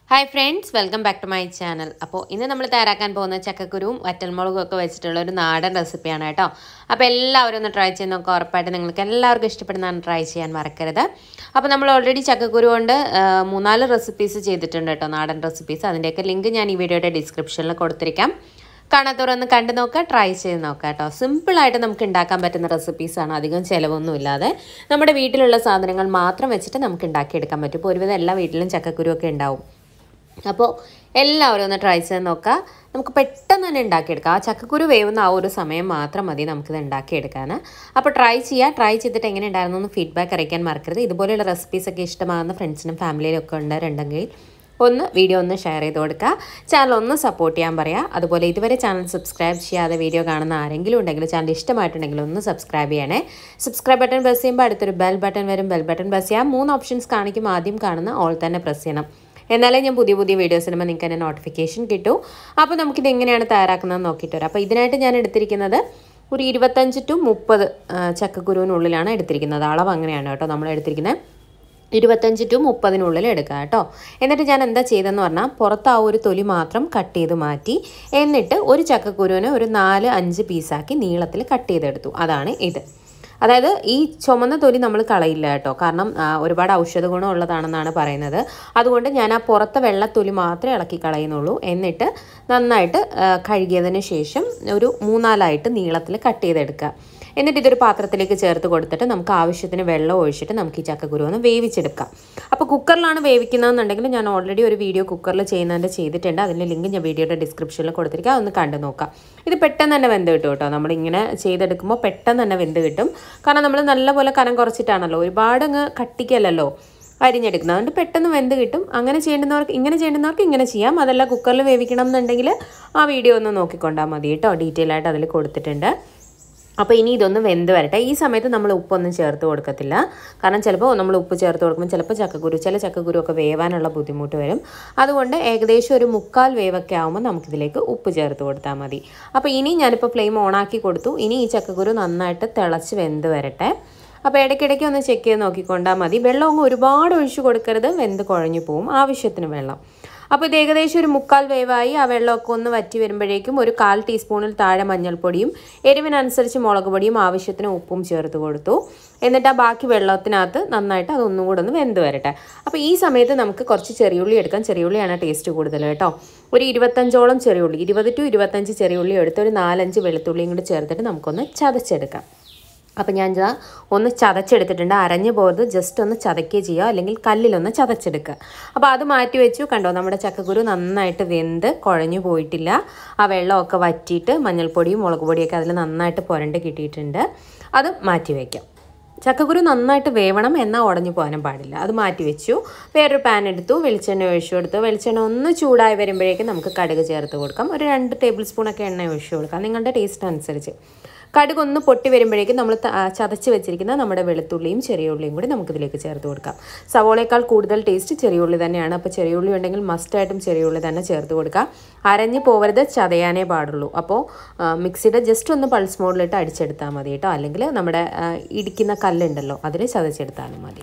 hi friends welcome back to my channel അപ്പോൾ ഇന്ന് നമ്മൾ തയ്യാറാക്കാൻ പോകുന്ന ചക്കക്കുരുവും വറ്റൽമുളകും ഒക്കെ വെച്ചിട്ടുള്ള ഒരു നാടൻ റെസിപ്പിയാണ് കേട്ടോ അപ്പോൾ എല്ലാവരും ഒന്ന് ട്രൈ ചെയ്ത് നോക്കുക ഉറപ്പായിട്ട് നിങ്ങൾക്ക് എല്ലാവർക്കും ഇഷ്ടപ്പെടുന്നതാണ് ട്രൈ ചെയ്യാൻ മറക്കരുത് അപ്പോൾ നമ്മൾ ഓൾറെഡി ചക്കക്കുരു കൊണ്ട് ആ, മൂന്നാല് റെസിപ്പീസ് ചെയ്തിട്ടുണ്ട് കേട്ടോ നാടൻ റെസിപ്പീസ് അതിൻ്റെയൊക്കെ ലിങ്ക് ഞാൻ ഈ വീഡിയോയുടെ ഡിസ്ക്രിപ്ഷനിൽ കൊടുത്തിരിക്കാം കാണാത്തവർ ഒന്ന് കണ്ടു നോക്കുക ട്രൈ ചെയ്ത് നോക്കുക കേട്ടോ സിമ്പിളായിട്ട് നമുക്ക് ഉണ്ടാക്കാൻ പറ്റുന്ന റെസിപ്പീസാണ് അധികം ചിലവൊന്നും ഇല്ലാതെ നമ്മുടെ വീട്ടിലുള്ള സാധനങ്ങൾ മാത്രം വെച്ചിട്ട് നമുക്ക് ഉണ്ടാക്കിയെടുക്കാൻ പറ്റും ഇപ്പോൾ ഒരുവിധം എല്ലാ വീട്ടിലും ചക്കക്കുരു ഒക്കെ ഉണ്ടാവും അപ്പോൾ എല്ലാവരും ഒന്ന് ട്രൈ ചെയ്ത് നോക്കുക നമുക്ക് പെട്ടെന്ന് തന്നെ ഉണ്ടാക്കിയെടുക്കാം ആ ചക്കക്കുരു വേവുന്ന ആ ഒരു സമയം മാത്രം മതി നമുക്കിത് ഉണ്ടാക്കിയെടുക്കാൻ അപ്പോൾ ട്രൈ ചെയ്യുക ട്രൈ ചെയ്തിട്ട് എങ്ങനെ ഉണ്ടായിരുന്നു എന്ന് ഫീഡ്ബാക്ക് അറിയിക്കാൻ മറക്കരുത് ഇതുപോലെയുള്ള റെസിപ്പീസൊക്കെ ഇഷ്ടമാകുന്ന ഫ്രണ്ട്സിനും ഫാമിലിയിലും ഒക്കെ ഉണ്ടെങ്കിൽ ഒന്ന് വീഡിയോ ഒന്ന് ഷെയർ ചെയ്ത് കൊടുക്കുക ചാനൽ ഒന്ന് സപ്പോർട്ട് ചെയ്യാൻ പറയുക അതുപോലെ ഇതുവരെ ചാനൽ സബ്സ്ക്രൈബ് ചെയ്യാതെ വീഡിയോ കാണുന്ന ആരെങ്കിലും ഉണ്ടെങ്കിൽ ചാനൽ ഇഷ്ടമായിട്ടുണ്ടെങ്കിൽ ഒന്ന് സബ്സ്ക്രൈബ് ചെയ്യണേ സബ്സ്ക്രൈബ് ബട്ടൺ പ്രസ് ചെയ്യുമ്പോൾ അടുത്തൊരു ബെൽ ബട്ടൺ വരും ബെൽ ബട്ടൺ പ്രസ് ചെയ്യാം മൂന്ന് ഓപ്ഷൻസ് കാണിക്കും ആദ്യം കാണുന്ന ഓൾ തന്നെ പ്രസ് ചെയ്യണം എന്നാലേ ഞാൻ പുതിയ പുതിയ വീഡിയോസ് ഇടുമ്പോൾ നിങ്ങൾക്ക് തന്നെ നോട്ടിഫിക്കേഷൻ കിട്ടും അപ്പോൾ നമുക്കിത് എങ്ങനെയാണ് തയ്യാറാക്കുന്നത് നോക്കിയിട്ട് വരാം അപ്പോൾ ഇതിനായിട്ട് ഞാൻ എടുത്തിരിക്കുന്നത് ഒരു ഇരുപത്തഞ്ച് ടു മുപ്പത് ചക്കക്കുരുവിനുള്ളിലാണ് എടുത്തിരിക്കുന്നത് അളവ് അങ്ങനെയാണ് കേട്ടോ നമ്മൾ എടുത്തിരിക്കുന്നത് ഇരുപത്തഞ്ച് ടു മുപ്പതിനുള്ളിൽ എടുക്കുക കേട്ടോ എന്നിട്ട് ഞാൻ എന്താ ചെയ്തതെന്ന് പറഞ്ഞാൽ പുറത്ത് ആ ഒരു തൊലി മാത്രം കട്ട് ചെയ്ത് മാറ്റി എന്നിട്ട് ഒരു ചക്കക്കുരുവിനെ ഒരു നാല് അഞ്ച് പീസാക്കി നീളത്തിൽ കട്ട് ചെയ്തെടുത്തു അതാണ് ഇത് അതായത് ഈ ചുമന്ന തൊലി നമ്മൾ കളയില്ല കേട്ടോ കാരണം ആ, ഒരുപാട് ഔഷധ ഗുണം ഉള്ളതാണെന്നാണ് പറയുന്നത് അതുകൊണ്ട് ഞാൻ ആ പുറത്തെ വെള്ളത്തൊലി മാത്രമേ ഇളക്കി കളയുന്നുള്ളൂ എന്നിട്ട് നന്നായിട്ട് ആ, കഴുകിയതിന് ശേഷം ഒരു മൂന്നാലായിട്ട് നീളത്തിൽ കട്ട് ചെയ്തെടുക്കുക എന്നിട്ട് ഇതൊരു പാത്രത്തിലേക്ക് ചേർത്ത് കൊടുത്തിട്ട് നമുക്ക് ആവശ്യത്തിന് വെള്ളം ഒഴിച്ചിട്ട് നമുക്ക് ഈ ചക്കക്കുരു ഒന്ന് വേവിച്ചെടുക്കാം അപ്പോൾ കുക്കറിലാണ് വേവിക്കുന്നതെന്നുണ്ടെങ്കിൽ ഞാൻ ഓൾറെഡി ഒരു വീഡിയോ കുക്കറിൽ ചെയ്യുന്നതിൻ്റെ ചെയ്തിട്ടുണ്ട് അതിൻ്റെ ലിങ്ക് ഞാൻ വീഡിയോയുടെ ഡിസ്ക്രിപ്ഷനിൽ കൊടുത്തിരിക്കാം അതൊന്ന് കണ്ടു നോക്കാം ഇത് പെട്ടെന്ന് തന്നെ വെന്ത് കിട്ടും കേട്ടോ നമ്മളിങ്ങനെ ചെയ്തെടുക്കുമ്പോൾ പെട്ടെന്ന് തന്നെ വെന്ത് കിട്ടും കാരണം നമ്മൾ നല്ലപോലെ കനം കുറച്ചിട്ടാണല്ലോ ഒരുപാട് അങ്ങ് കട്ടിക്കല്ലല്ലോ അരിഞ്ഞെടുക്കുന്നത് അതുകൊണ്ട് പെട്ടെന്ന് വെന്ത് കിട്ടും അങ്ങനെ ചെയ്യേണ്ടുന്നവർക്ക് ഇങ്ങനെ ചെയ്യേണ്ടുന്നവർക്ക് ഇങ്ങനെ ചെയ്യാം അതല്ല കുക്കറിൽ വേവിക്കണം എന്നുണ്ടെങ്കിൽ ആ വീഡിയോ ഒന്ന് നോക്കിക്കൊണ്ടാൽ മതി കേട്ടോ ഡീറ്റെയിൽ ആയിട്ട് അതിൽ കൊടുത്തിട്ടുണ്ട് അപ്പോൾ ഇനി ഇതൊന്ന് വെന്ത് വരട്ടെ ഈ സമയത്ത് നമ്മൾ ഉപ്പൊന്നും ചേർത്ത് കൊടുക്കത്തില്ല കാരണം ചിലപ്പോൾ നമ്മൾ ഉപ്പ് ചേർത്ത് കൊടുക്കുമ്പോൾ ചിലപ്പോൾ ചക്കക്കുരു ചില ചക്കക്കുരു ഒക്കെ വേവാനുള്ള ബുദ്ധിമുട്ട് വരും അതുകൊണ്ട് ഏകദേശം ഒരു മുക്കാൽ വേവൊക്കെ ആകുമ്പോൾ നമുക്കിതിലേക്ക് ഉപ്പ് ചേർത്ത് കൊടുത്താൽ മതി അപ്പോൾ ഇനി ഞാനിപ്പോൾ ഫ്ലെയിം ഓണാക്കി കൊടുത്തു ഇനി ഈ ചക്കക്കുരു നന്നായിട്ട് തിളച്ച് വെന്ത് വരട്ടെ അപ്പോൾ ഇടയ്ക്കിടയ്ക്ക് ഒന്ന് ചെക്ക് ചെയ്ത് നോക്കിക്കൊണ്ടാൽ മതി വെള്ളം അങ്ങ് ഒരുപാട് ഒഴിച്ചു കൊടുക്കരുത് വെന്ത് കുഴഞ്ഞു പോവും ആവശ്യത്തിന് വെള്ളം അപ്പോൾ ഇത് ഏകദേശം ഒരു മുക്കാൽ വേവായി ആ വെള്ളമൊക്കെ ഒന്ന് വറ്റി വരുമ്പോഴേക്കും ഒരു കാൽ ടീസ്പൂണിൽ താഴെ മഞ്ഞൾപ്പൊടിയും എരിവിനനുസരിച്ച് മുളക് പൊടിയും ആവശ്യത്തിന് ഉപ്പും ചേർത്ത് കൊടുത്തു എന്നിട്ട് ആ ബാക്കി വെള്ളത്തിനകത്ത് നന്നായിട്ട് അതൊന്നും കൂടെ ഒന്ന് വെന്ത് വരട്ടെ അപ്പോൾ ഈ സമയത്ത് നമുക്ക് കുറച്ച് ചെറിയുള്ളി എടുക്കാം ചെറിയുള്ളിയാണ് ടേസ്റ്റ് കൂടുതൽ കേട്ടോ ഒരു ഇരുപത്തഞ്ചോളം ചെറിയുള്ളി ഇരുപത് ടു ഇരുപത്തഞ്ച് ചെറിയുള്ളി എടുത്ത് ഒരു നാലഞ്ച് വെളുത്തുള്ളിയും കൂടി ചേർത്തിട്ട് നമുക്കൊന്ന് ചതച്ചെടുക്കാം അപ്പോൾ ഞാൻ ഇതാ ഒന്ന് ചതച്ചെടുത്തിട്ടുണ്ട് അരഞ്ഞു പോകരുത് ജസ്റ്റ് ഒന്ന് ചതയ്ക്കുകയോ ചെയ്യുക അല്ലെങ്കിൽ കല്ലിലൊന്ന് ചതച്ചെടുക്കുക അപ്പോൾ അത് മാറ്റി വെച്ചു കണ്ടോ നമ്മുടെ ചക്കക്കുരു നന്നായിട്ട് വെന്ത് കുഴഞ്ഞു പോയിട്ടില്ല ആ വെള്ളമൊക്കെ വറ്റിയിട്ട് മഞ്ഞൾപ്പൊടിയും മുളക് പൊടിയൊക്കെ അതിൽ നന്നായിട്ട് പുരണ്ട് കിട്ടിയിട്ടുണ്ട് അത് മാറ്റി വയ്ക്കാം ചക്കക്കുരു നന്നായിട്ട് വേവണം എന്നാൽ ഉടഞ്ഞു പോകാനും പാടില്ല അത് മാറ്റി വെച്ചു വേറൊരു പാൻ എടുത്തു വെളിച്ചെണ്ണ ഒഴിച്ചു കൊടുത്തു വെളിച്ചെണ്ണ ഒന്ന് ചൂടായി വരുമ്പോഴേക്കും നമുക്ക് കടുക് ചേർത്ത് കൊടുക്കാം ഒരു രണ്ട് ടേബിൾ സ്പൂണൊക്കെ എണ്ണ ഒഴിച്ചു കൊടുക്കാം നിങ്ങളുടെ ടേസ്റ്റ് അനുസരിച്ച് കടുക് ഒന്ന് പൊട്ടി വരുമ്പോഴേക്കും നമ്മൾ ത- ആ, ചതച്ച് വെച്ചിരിക്കുന്ന നമ്മുടെ വെളുത്തുള്ളിയും ചെറിയ ഉള്ളിയും കൂടി നമുക്കിതിലേക്ക് ചേർത്ത് കൊടുക്കാം സവോളയേക്കാൾ കൂടുതൽ ടേസ്റ്റ് ചെറിയ ഉള്ളി തന്നെയാണ് അപ്പോൾ ചെറിയ ഉള്ളി ഉണ്ടെങ്കിൽ മസ്റ്റായിട്ടും ചെറിയ ഉള്ളി തന്നെ ചേർത്ത് കൊടുക്കാം അരഞ്ഞ് പോവരുത് ചതയാനേ പാടുള്ളൂ അപ്പോൾ മിക്സിയുടെ ജസ്റ്റ് ഒന്ന് പൾസ് മോഡിലിട്ട് അടിച്ചെടുത്താൽ മതി കേട്ടോ അല്ലെങ്കിൽ നമ്മുടെ ആ, ഇടിക്കുന്ന കല്ലുണ്ടല്ലോ അതിൽ ചതച്ചെടുത്താലും മതി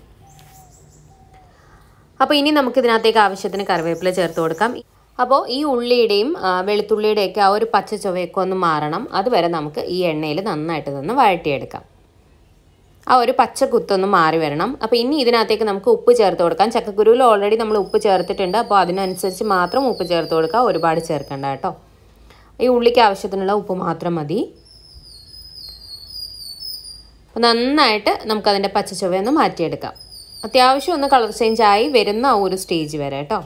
അപ്പോൾ ഇനി നമുക്ക് ഇതിനകത്തേക്ക് ആവശ്യത്തിന് കറിവേപ്പില ചേർത്ത് കൊടുക്കാം അപ്പോൾ ഈ ഉള്ളിയുടെയും ആ, വെളുത്തുള്ളിയുടെയൊക്കെ ആ ഒരു പച്ച ചുവയൊക്കെ ഒന്ന് മാറണം അതുവരെ നമുക്ക് ഈ എണ്ണയിൽ നന്നായിട്ട് നിന്ന് വഴറ്റിയെടുക്കാം ആ ഒരു പച്ച കുത്തൊന്ന് മാറി വരണം അപ്പോൾ ഇനി ഇതിനകത്തേക്ക് നമുക്ക് ഉപ്പ് ചേർത്ത് കൊടുക്കാം ചക്കക്കുരുവിൽ ഓൾറെഡി നമ്മൾ ഉപ്പ് ചേർത്തിട്ടുണ്ട് അപ്പോൾ അതിനനുസരിച്ച് മാത്രം ഉപ്പ് ചേർത്ത് കൊടുക്കുക ഒരുപാട് ചേർക്കണ്ട കേട്ടോ ഈ ഉള്ളിക്ക് ആവശ്യത്തിനുള്ള ഉപ്പ് മാത്രം മതി അപ്പോൾ നന്നായിട്ട് നമുക്കതിൻ്റെ പച്ച ചുവയൊന്ന് മാറ്റിയെടുക്കാം അത്യാവശ്യം ഒന്ന് കളർ ചേഞ്ച് ആയി വരുന്ന ആ ഒരു സ്റ്റേജ് വരെ കേട്ടോ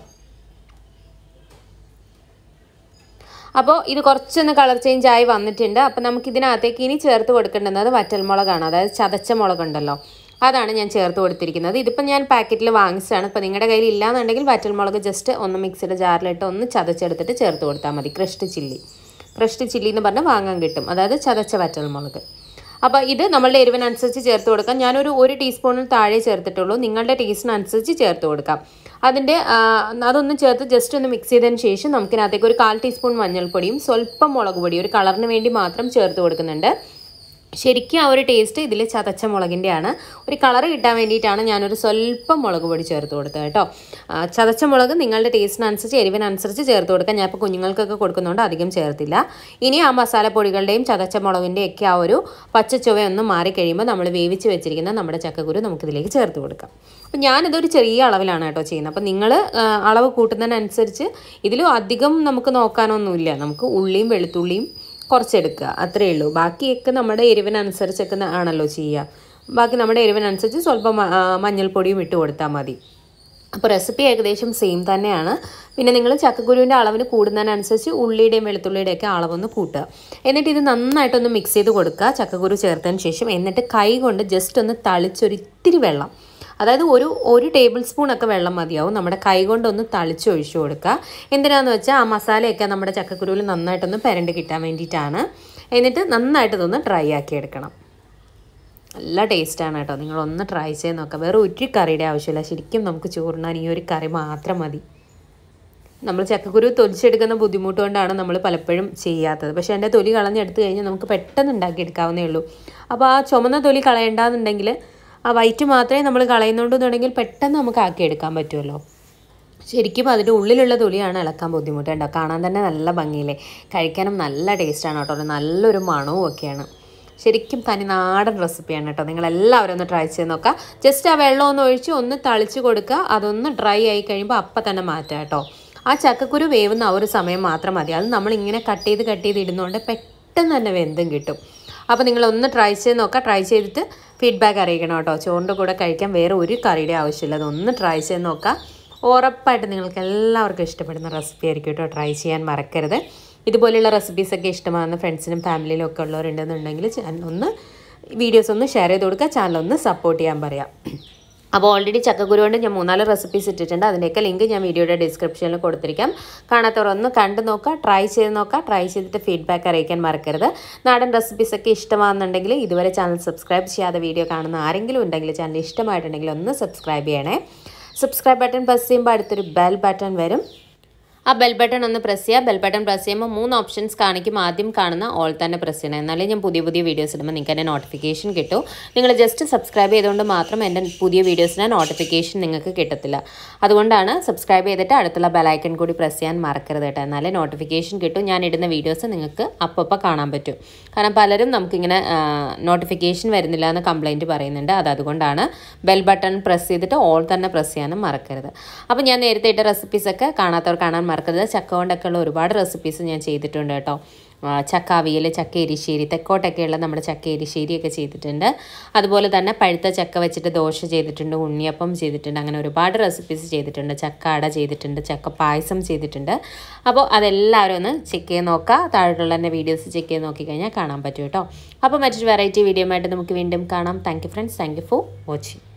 അപ്പോൾ ഇത് കുറച്ചൊന്ന് കളർ ചേഞ്ച് ആയി വന്നിട്ടുണ്ട് അപ്പോൾ നമുക്ക് ഇതിനകത്തേക്ക് ഇനി ചേർത്ത് കൊടുക്കേണ്ടുന്നത് വറ്റൽമുളകാണ് അതായത് ചതച്ച മുളകുണ്ടല്ലോ അതാണ് ഞാൻ ചേർത്ത് കൊടുത്തിരിക്കുന്നത് ഇതിപ്പോൾ ഞാൻ പാക്കറ്റിൽ വാങ്ങിച്ചതാണ് ഇപ്പോൾ നിങ്ങളുടെ കയ്യിൽ ഇല്ലാന്നുണ്ടെങ്കിൽ വറ്റൽമുളക് ജസ്റ്റ് ഒന്ന് മിക്സിയുടെ ജാറിലിട്ട് ഒന്ന് ചതച്ചെടുത്തിട്ട് ചേർത്ത് കൊടുത്താൽ മതി ക്രഷ്ഡ് ചില്ലി ക്രഷ്ഡ് ചില്ലി എന്ന് പറഞ്ഞാൽ വാങ്ങാൻ കിട്ടും അതായത് ചതച്ച വറ്റൽമുളക് അപ്പോൾ ഇത് നമ്മളുടെ എരിവിനനുസരിച്ച് ചേർത്ത് കൊടുക്കാം ഞാനൊരു ഒരു ടീസ്പൂണിൽ താഴെ ചേർത്തിട്ടുള്ളൂ നിങ്ങളുടെ ടേസ്റ്റിനനുസരിച്ച് ചേർത്ത് കൊടുക്കാം അതിൻ്റെ ആ, അതൊന്ന് ചേർത്ത് ജസ്റ്റ് ഒന്ന് മിക്സ് ചെയ്തതിന് ശേഷം നമുക്കിനകത്തേക്ക് ഒരു കാൽ ടീസ്പൂൺ മഞ്ഞൾപ്പൊടിയും സ്വല്പം മുളക് പൊടിയും ഒരു കളറിന് വേണ്ടി മാത്രം ചേർത്ത് കൊടുക്കുന്നുണ്ട് ശരിക്കും ആ ഒരു ടേസ്റ്റ് ഇതിൽ ചതച്ച മുളകിൻ്റെയാണ് ഒരു കളർ കിട്ടാൻ വേണ്ടിയിട്ടാണ് ഞാനൊരു സ്വല്പം മുളക് പൊടി ചേർത്ത് കൊടുത്തത് കേട്ടോ ആ, ചതച്ച മുളക് നിങ്ങളുടെ ടേസ്റ്റിനനുസരിച്ച് എരിവിനനുസരിച്ച് ചേർത്ത് കൊടുക്കാം ഞാൻ ഇപ്പോൾ കുഞ്ഞുങ്ങൾക്കൊക്കെ കൊടുക്കുന്നതുകൊണ്ട് അധികം ചേർത്തില്ല ഇനി ആ മസാലപ്പൊടികളുടെയും ചതച്ച മുളകിൻ്റെയും ഒക്കെ ആ ഒരു പച്ച ചുവയൊന്നും മാറിക്കഴിയുമ്പോൾ നമ്മൾ വേവിച്ച് വെച്ചിരിക്കുന്ന നമ്മുടെ ചക്കക്കുരു നമുക്കിതിലേക്ക് ചേർത്ത് കൊടുക്കാം അപ്പം ഞാനിതൊരു ചെറിയ അളവിലാണ് കേട്ടോ ചെയ്യുന്നത് അപ്പം നിങ്ങൾ അളവ് കൂട്ടുന്നതിനനുസരിച്ച് ഇതിലും അധികം നമുക്ക് നോക്കാനൊന്നുമില്ല നമുക്ക് ഉള്ളിയും വെളുത്തുള്ളിയും കുറച്ചെടുക്കുക അത്രയേ ഉള്ളൂ ബാക്കിയൊക്കെ നമ്മുടെ എരിവിനനുസരിച്ചൊക്കെ ന- ആണല്ലോ ചെയ്യുക ബാക്കി നമ്മുടെ എരിവിനനുസരിച്ച് സ്വല്പം മ- ആ, മഞ്ഞൾപ്പൊടിയും ഇട്ട് കൊടുത്താൽ മതി അപ്പോൾ റെസിപ്പി ഏകദേശം സെയിം തന്നെയാണ് പിന്നെ നിങ്ങൾ ചക്കക്കുരുവിൻ്റെ അളവിന് കൂടുന്നതിനനുസരിച്ച് ഉള്ളിയുടെയും വെളുത്തുള്ളിയുടെയും ഒക്കെ അളവൊന്ന് കൂട്ടുക എന്നിട്ട് ഇത് നന്നായിട്ടൊന്ന് മിക്സ് ചെയ്ത് കൊടുക്കുക ചക്കക്കുരു ചേർത്തതിന് ശേഷം എന്നിട്ട് കൈ കൊണ്ട് ജസ്റ്റ് ഒന്ന് തളിച്ചൊരിത്തിരി വെള്ളം അതായത് ഒരു ഒരു ടേബിൾ സ്പൂൺ ഒക്കെ വെള്ളം മതിയാവും നമ്മുടെ കൈ കൊണ്ടൊന്ന് തളിച്ച് ഒഴിച്ചു കൊടുക്കുക എന്തിനാന്ന് വെച്ചാൽ ആ മസാലയൊക്കെ നമ്മുടെ ചക്കക്കുരുവിൽ നന്നായിട്ടൊന്ന് പെരണ്ട് കിട്ടാൻ വേണ്ടിയിട്ടാണ് എന്നിട്ട് നന്നായിട്ട് ഇതൊന്ന് ഡ്രൈ ആക്കി എടുക്കണം നല്ല ടേസ്റ്റാണ് കേട്ടോ നിങ്ങളൊന്ന് ട്രൈ ചെയ്ത് നോക്കാം വേറെ ഒരു കറിയുടെ ആവശ്യമില്ല ശരിക്കും നമുക്ക് ചോറിനാൻ ഈ ഒരു കറി മാത്രം മതി നമ്മൾ ചക്കക്കുരു തൊലിച്ചെടുക്കുന്ന ബുദ്ധിമുട്ട് കൊണ്ടാണ് നമ്മൾ പലപ്പോഴും ചെയ്യാത്തത് പക്ഷേ എൻ്റെ തൊലി കളഞ്ഞെടുത്ത് കഴിഞ്ഞാൽ നമുക്ക് പെട്ടെന്ന് ഉണ്ടാക്കിയെടുക്കാവുന്നേ ഉള്ളൂ അപ്പോൾ ആ ചുമന്ന തൊലി കളയണ്ടെന്നുണ്ടെങ്കിൽ ആ വൈറ്റ് മാത്രമേ നമ്മൾ കളയുന്നുണ്ടെന്നുണ്ടെങ്കിൽ പെട്ടെന്ന് നമുക്ക് ആക്കിയെടുക്കാൻ പറ്റുമല്ലോ ശരിക്കും അതിൻ്റെ ഉള്ളിലുള്ള തൊലിയാണ് ഇളക്കാൻ ബുദ്ധിമുട്ടുണ്ടോ കാണാൻ തന്നെ നല്ല ഭംഗിയില്ലേ കഴിക്കാനും നല്ല ടേസ്റ്റാണ് കേട്ടോ ഒരു നല്ലൊരു മണവും ഒക്കെയാണ് ശരിക്കും തനി നാടൻ റെസിപ്പിയാണ് കേട്ടോ നിങ്ങൾ എല്ലാവരും ഒന്ന് ട്രൈ ചെയ്ത് നോക്കുക ജസ്റ്റ് ആ വെള്ളം ഒന്ന് ഒഴിച്ച് ഒന്ന് തളിച്ച് കൊടുക്കുക അതൊന്ന് ഡ്രൈ ആയി കഴിയുമ്പോൾ അപ്പം തന്നെ മാറ്റുക കേട്ടോ ആ ചക്കക്കുരു വേവുന്ന ആ ഒരു സമയം മാത്രം മതി അത് നമ്മൾ ഇങ്ങനെ കട്ട് ചെയ്ത് കട്ട് ചെയ്ത് ഇടുന്നതുകൊണ്ട് പെട്ടെന്ന് തന്നെ വെന്തും കിട്ടും അപ്പോൾ നിങ്ങളൊന്ന് ട്രൈ ചെയ്ത് നോക്കുക ട്രൈ ചെയ്തിട്ട് ഫീഡ്ബാക്ക് അറിയിക്കണം കേട്ടോ ചോറിൻ്റെ കൂടെ കഴിക്കാൻ വേറെ ഒരു കറിയുടെ ആവശ്യമില്ല അതൊന്ന് ട്രൈ ചെയ്ത് നോക്കുക ഉറപ്പായിട്ട് നിങ്ങൾക്ക് എല്ലാവർക്കും ഇഷ്ടപ്പെടുന്ന റെസിപ്പി ആയിരിക്കും കേട്ടോ ട്രൈ ചെയ്യാൻ മറക്കരുത് ഇതുപോലെയുള്ള റെസിപ്പീസൊക്കെ ഇഷ്ടമാകുന്ന ഫ്രണ്ട്സിനും ഫാമിലിയിലും ഒക്കെ ഉള്ളവരുണ്ടെന്നുണ്ടെങ്കിൽ ചാനൽ ഒന്ന് വീഡിയോസ് ഒന്ന് ഷെയർ ചെയ്ത് കൊടുക്കുക ചാനൽ ഒന്ന് സപ്പോർട്ട് ചെയ്യാൻ പറയാം അപ്പോൾ ഓൾറെഡി ചക്കക്കുരു കൊണ്ട് ഞാൻ മൂന്നാല് റെസിപ്പീസ് ഇട്ടിട്ടുണ്ട് അതിൻ്റെയൊക്കെ ലിങ്ക് ഞാൻ വീഡിയോയുടെ ഡിസ്ക്രിപ്ഷനിൽ കൊടുത്തിരിക്കാം കാണാത്തവർ ഒന്ന് കണ്ടു നോക്കുക ട്രൈ ചെയ്ത് നോക്കുക ട്രൈ ചെയ്തിട്ട് ഫീഡ്ബാക്ക് അറിയിക്കാൻ മറക്കരുത് നാടൻ റെസിപ്പീസ് ഒക്കെ ഇഷ്ടമാണെന്നുണ്ടെങ്കിൽ ഇതുവരെ ചാനൽ സബ്സ്ക്രൈബ് ചെയ്യാതെ വീഡിയോ കാണുന്ന ആരെങ്കിലും ഉണ്ടെങ്കിൽ ചാനൽ ഇഷ്ടമായിട്ടുണ്ടെങ്കിൽ ഒന്ന് സബ്സ്ക്രൈബ് ചെയ്യണേ സബ്സ്ക്രൈബ് ബട്ടൺ പ്രസ് ചെയ്യുമ്പോൾ അടുത്തൊരു ബെൽ ബട്ടൺ വരും ആ ബെൽ ബട്ടൺ ഒന്ന് പ്രസ് ചെയ്യുക ബെൽ ബട്ടൺ പ്രസ് ചെയ്യുമ്പോൾ മൂന്ന് ഓപ്ഷൻസ് കാണിക്കും ആദ്യം കാണുന്ന ഓൾ തന്നെ പ്രസ് ചെയ്യണം എന്നാലേ ഞാൻ പുതിയ പുതിയ വീഡിയോസ് ഇടുമ്പോൾ നിങ്ങൾക്ക് എൻ്റെ നോട്ടിഫിക്കേഷൻ കിട്ടും നിങ്ങൾ ജസ്റ്റ് സബ്സ്ക്രൈബ് ചെയ്തുകൊണ്ട് മാത്രം എൻ്റെ പുതിയ വീഡിയോസിന് നോട്ടിഫിക്കേഷൻ നിങ്ങൾക്ക് കിട്ടത്തില്ല അതുകൊണ്ടാണ് സബ്സ്ക്രൈബ് ചെയ്തിട്ട് അടുത്തുള്ള ബെലൈക്കൺ കൂടി പ്രസ് ചെയ്യാൻ മറക്കരുത് കേട്ടോ എന്നാലേ നോട്ടിഫിക്കേഷൻ കിട്ടും ഞാൻ ഇടുന്ന വീഡിയോസ് നിങ്ങൾക്ക് അപ്പോൾ കാണാൻ പറ്റും കാരണം പലരും നമുക്കിങ്ങനെ നോട്ടിഫിക്കേഷൻ വരുന്നില്ല എന്ന് കംപ്ലൈൻറ്റ് പറയുന്നുണ്ട് അത് അതുകൊണ്ടാണ് ബെൽ ബട്ടൺ പ്രസ് ചെയ്തിട്ട് ഓൾ തന്നെ പ്രസ് ചെയ്യാനും മറക്കരുത് അപ്പോൾ ഞാൻ നേരത്തെ ഇട്ട റെസിപ്പീസൊക്കെ കാണാത്തവർ കാണാൻ മറക്കരുത് ചക്ക കൊണ്ടൊക്കെ ഉള്ള ഒരുപാട് റെസിപ്പീസ് ഞാൻ ചെയ്തിട്ടുണ്ട് കേട്ടോ ആ, ചക്ക അവിയൽ ചക്ക എരിശ്ശേരി തെക്കോട്ടൊക്കെയുള്ള നമ്മുടെ ചക്ക എരിശ്ശേരിയൊക്കെ ചെയ്തിട്ടുണ്ട് അതുപോലെ തന്നെ പഴുത്ത ചക്ക വെച്ചിട്ട് ദോശ ചെയ്തിട്ടുണ്ട് ഉണ്ണിയപ്പം ചെയ്തിട്ടുണ്ട് അങ്ങനെ ഒരുപാട് റെസിപ്പീസ് ചെയ്തിട്ടുണ്ട് ചക്ക അട ചെയ്തിട്ടുണ്ട് ചക്ക പായസം ചെയ്തിട്ടുണ്ട് അപ്പോൾ അതെല്ലാവരും ഒന്ന് ചെക്ക് ചെയ്ത് നോക്കുക താഴെയുള്ള എൻ്റെ വീഡിയോസ് ചെക്ക് ചെയ്ത് നോക്കിക്കഴിഞ്ഞാൽ കാണാൻ പറ്റും കേട്ടോ അപ്പോൾ മറ്റൊരു വെറൈറ്റി വീഡിയോ ആയിട്ട് നമുക്ക് വീണ്ടും കാണാം thank you friends thank you for watching